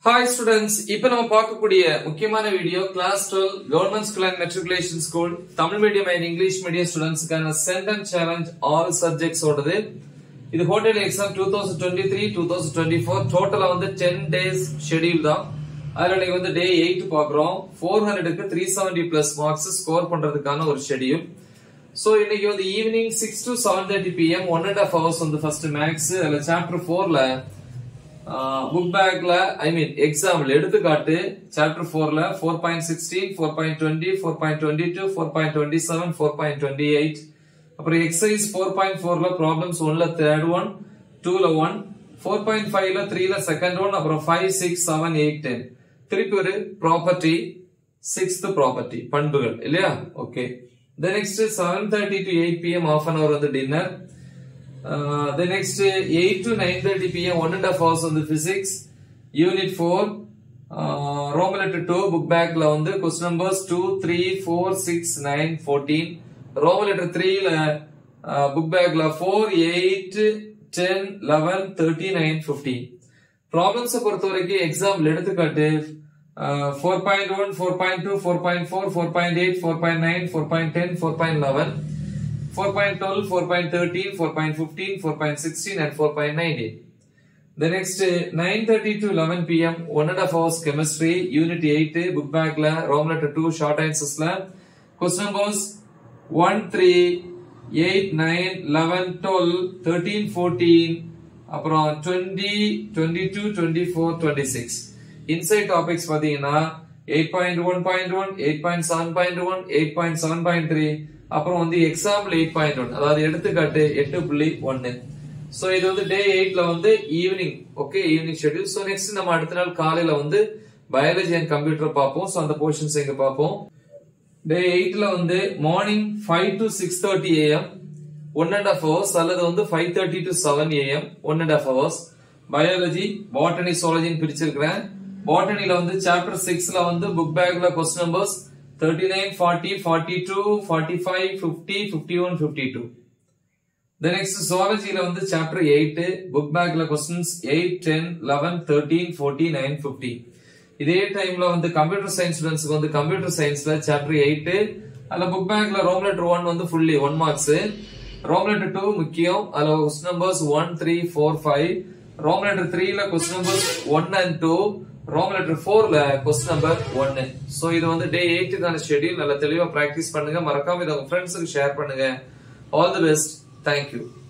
Hi students இப்போ நம்ம பார்க்கக்கூடிய முக்கியமான video class twelve government school and matriculation school Tamil medium and English medium ஸ்டூடெண்ட்ஸ்க்கான சென்டென்ஸ் சேலஞ்ச் ஆல் சப்ஜெக்ட்ஸ் ஓடுது இது ஹோட்டல் exam two thousand twenty three two thousand twenty four டோட்டலா வந்து டென் டேஸ் ஷெடியூல் தான் அதுல நீங்க வந்து டே எயிட் பாக்குறோம் ஃபோர் ஹண்ட்ரடுக்கு three seventy plus marks score பண்றதுக்கான ஒரு ஷெடியூல் சோ இன்னைக்கு வந்து evening six to seven thirty PM one and half hours வந்து ஃபர்ஸ்ட் மேக்ஸ் அதுல சாப்டர் ஃபோர்ல புக் பேக்ல ஐ மீன் எக்ஸாம்பிள் எடுத்துக்காட்டு சாப்டர் ஃபோர்ல four point sixteen four point twenty four point twenty two four point twenty seven four point twenty eight அப்புறம் exercise four point ஃபோர்ல problems ஒன்ல third one டூல one four point ஃபைவ்ல த்ரீல second one அப்புறம் five six seven eight ten திருப்பி ஒரு property sixth property பண்புகள் இல்லையா okay the next seven thirty to eight PM of an hour வந்து dinner Uh, the next uh, 8 to 9.30 pm, one and a half hours on the physics. Unit 4, uh, Roman letter 2, book back la வந்து question numbers 2, 3, 4, 6, 9, 14. Roman letter 3 la uh, book back la 4, 8, 10, 11, 39, 15. Problems பொறுத்த வரைக்கும் example எடுத்துக்காட்டு four point one four point two four point four four point eight four point nine four point ten four point eleven 4.12, 4.13, 4.15, 4.16 and 4.19. The next uh, 9.30 to 11 pm, one and a half hours chemistry, unit 8, book back la, Roman letter 2, short answers la. Question numbers 1, 3, 8, 9, 11, 12, 13, 14, அப்புறம் 20, 22, 24, 26. Inside topics பாத்தீங்கன்னா 8.1.1, 8.7.1, 8.7.3, அப்புறம் வந்து example eight point one அதாவது எடுத்துக்காட்டு எட்டு புள்ளி ஒன்னு so இது வந்து டே எயிட்ல வந்து evening okay evening schedule so next நம்ம அடுத்த நாள் காலையில வந்து பயாலஜி அண்ட் கம்ப்யூட்டர் பார்ப்போம் சோ அந்த போர்ஷன்ஸ் இங்க பார்ப்போம் டே எயிட்ல வந்து morning five to six thirty AM one and half hours அல்லது வந்து five thirty to seven AM one and half hours biology botany சோலஜின்னு பிரிச்சிருக்கிறேன் பாட்டனில வந்து சாப்டர் சிக்ஸ்ல வந்து புக் பேக்ல question numbers 39, 40, 42, 45, 50, 51, 52. The next zoology ல வந்து chapter 8 book bag ல questions 8, 10, 11, 13, 14, 9, 50. இதே டைம்ல வந்து கம்ப்யூட்டர் சயின்ஸ் ஸ்டூடெண்ட்ஸ்க்கு வந்து கம்ப்யூட்டர் சயின்ஸ்ல சாப்டர் 8 அதுல புக் பேக்ல ரோம் லெட்டர் 1 வந்து ஃபுல்லி 1 மார்க்ஸ் ரோம் லெட்டர் 2 முக்கியம் அதுல கொஸ்டின் நம்பர்ஸ் 1 3 4 5 ரோம் லெட்டர் 3 ல question numbers 1 and 2 roman letter ஃபோர்ல கொஸ்டின் நம்பர் ஒன்னு சோ இது வந்து டே எயிட்டுக்கான ஷெடியூல் நல்லா தெளிவா பிராக்டிஸ் பண்ணுங்க மறக்காம இதை உங்க ஃப்ரெண்ட்ஸுக்கு ஷேர் பண்ணுங்க ஆல் தி பெஸ்ட் தேங்க்யூ